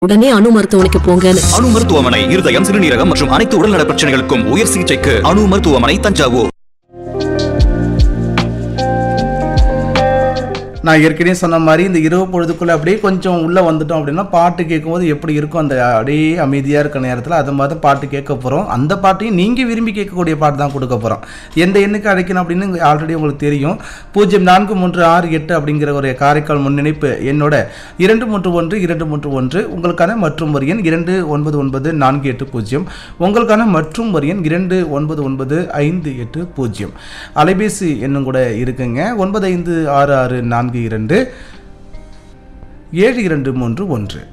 உடனே அணு மருத்துவமனைக்கு போங்கன்னு அணு மருத்துவமனை இருதயம் சிறுநீரகம் மற்றும் அனைத்து உடல்நல பிரச்சனைகளுக்கும் உயர் சிகிச்சைக்கு அணு மருத்துவமனை தஞ்சாவூர் நான் ஏற்கனவே சொன்ன மாதிரி இந்த இரவு பொழுதுக்குள்ளே அப்படியே கொஞ்சம் உள்ளே வந்துட்டோம் அப்படின்னா பாட்டு கேட்கும்போது எப்படி இருக்கும் அந்த அப்படியே அமைதியாக இருக்க நேரத்தில் அது மாதிரி தான் பாட்டு கேட்க போகிறோம் அந்த பாட்டையும் நீங்கள் விரும்பி கேட்கக்கூடிய பாட்டு தான் கொடுக்க போகிறோம் எந்த எண்ணுக்கு அழைக்கணும் அப்படின்னு ஆல்ரெடி உங்களுக்கு தெரியும் பூஜ்ஜியம் நான்கு மூன்று ஆறு எட்டு அப்படிங்கிற ஒரு காரைக்கால் முன்னிணைப்பு என்னோட இரண்டு மூன்று ஒன்று இரண்டு மூன்று ஒன்று உங்களுக்கான மற்றும் ஒரு எண் இரண்டு ஒன்பது ஒன்பது நான்கு எட்டு பூஜ்ஜியம் உங்களுக்கான மற்றும் ஒரு எண் இரண்டு ஒன்பது ஒன்பது ஐந்து எட்டு பூஜ்ஜியம் அலைபேசி எண்ணும் கூட இருக்குங்க ஒன்பது ஐந்து ஆறு ஆறு நான்கு இரண்டு ஏழு இரண்டு மூன்று ஒன்று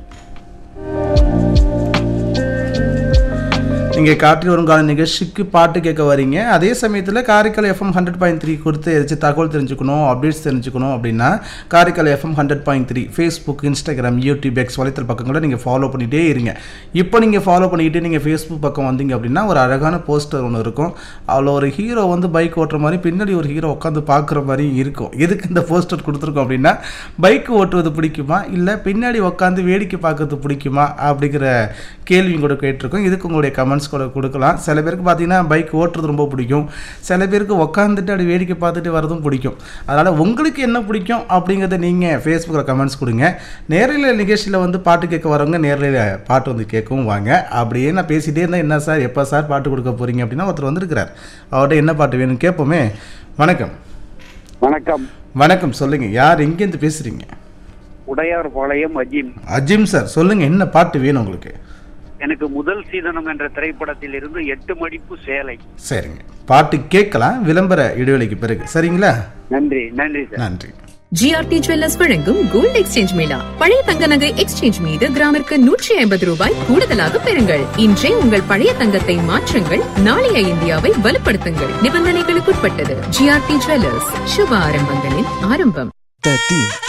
நீங்கள் காற்றில் வருங்கால நிகழ்ச்சிக்கு பாட்டு கேட்க வரீங்க அதே சமயத்தில் Karaikal FM hundred point three கொடுத்து ஏதாச்சும் தகவல் தெரிஞ்சுக்கணும் அப்டேட்ஸ் தெரிஞ்சுக்கணும் அப்படின்னா Karaikal FM hundred point three Facebook Instagram YouTube X வலைத்தள பக்கங்களை நீங்கள் ஃபாலோ பண்ணிகிட்டே இருங்க இப்போ நீங்கள் ஃபாலோ பண்ணிக்கிட்டு நீங்கள் ஃபேஸ்புக் பக்கம் வந்தீங்க அப்படின்னா ஒரு அழகான போஸ்டர் ஒன்று இருக்கும் அதில் ஒரு ஹீரோ வந்து பைக் ஓட்டுற மாதிரி பின்னாடி ஒரு ஹீரோ உட்காந்து பார்க்குற மாதிரி இருக்கும் எதுக்கு இந்த போஸ்டர் கொடுத்துருக்கோம் அப்படின்னா பைக் ஓட்டுவது பிடிக்குமா இல்லை பின்னாடி உட்காந்து வேடிக்கை பார்க்கறது பிடிக்குமா அப்படிங்கிற கேள்வி கூட கேட்டிருக்கோம் இதுக்கு உங்களுடைய கமெண்ட்ஸ் கூட கொடுக்கலாம் சில பேருக்கு பார்த்தீங்கன்னா பைக் ஓட்டுறது ரொம்ப பிடிக்கும் சில பேருக்கு உட்காந்துட்டு அப்படி வேடிக்கை பார்த்துட்டு வரதும் பிடிக்கும் அதனால் உங்களுக்கு என்ன பிடிக்கும் அப்படிங்கிறத நீங்கள் ஃபேஸ்புக்கில் கமெண்ட்ஸ் கொடுங்க நேரில் நிகழ்ச்சியில் வந்து பாட்டு கேட்க வரவங்க நேரில் பாட்டு வந்து கேட்கவும் வாங்க அப்படியே நான் பேசிகிட்டே இருந்தால் என்ன சார் எப்போ சார் பாட்டு கொடுக்க போகிறீங்க அப்படின்னா ஒருத்தர் வந்திருக்கிறார் அவர்கிட்ட என்ன பாட்டு வேணும் கேட்போமே வணக்கம் வணக்கம் வணக்கம் சொல்லுங்கள் யார் எங்கேருந்து பேசுகிறீங்க உடையார் பாளையம் அஜிம் அஜிம் சார் சொல்லுங்கள் என்ன பாட்டு வேணும் உங்களுக்கு எனக்கு முதல் சீதனம் என்ற திரைப்படத்தில் இருந்து எட்டு மடிப்பு சேலை சரிங்க பாட்டு கேட்கலாம் விளம்பர இடைவெளிக்கு பிறகு சரிங்களா நன்றி நன்றி சார் நன்றி ஜிஆர்டி ஜுவல்லர்ஸ் வழங்கும் கோல்ட் எக்ஸ்சேஞ்ச் மேளா பழைய தங்க நகை எக்ஸ்சேஞ்ச் மீது கிராமிற்கு நூற்றி ஐம்பது ரூபாய் கூடுதலாக பெறுங்கள் இன்றே உங்கள் பழைய தங்கத்தை மாற்றுங்கள் நாளைய இந்தியாவை வலுப்படுத்துங்கள் நிபந்தனைகளுக்குட்பட்டது ஜிஆர்டி ஜுவல்லர்ஸ் சுப ஆரம்பங்களின் ஆரம்பம்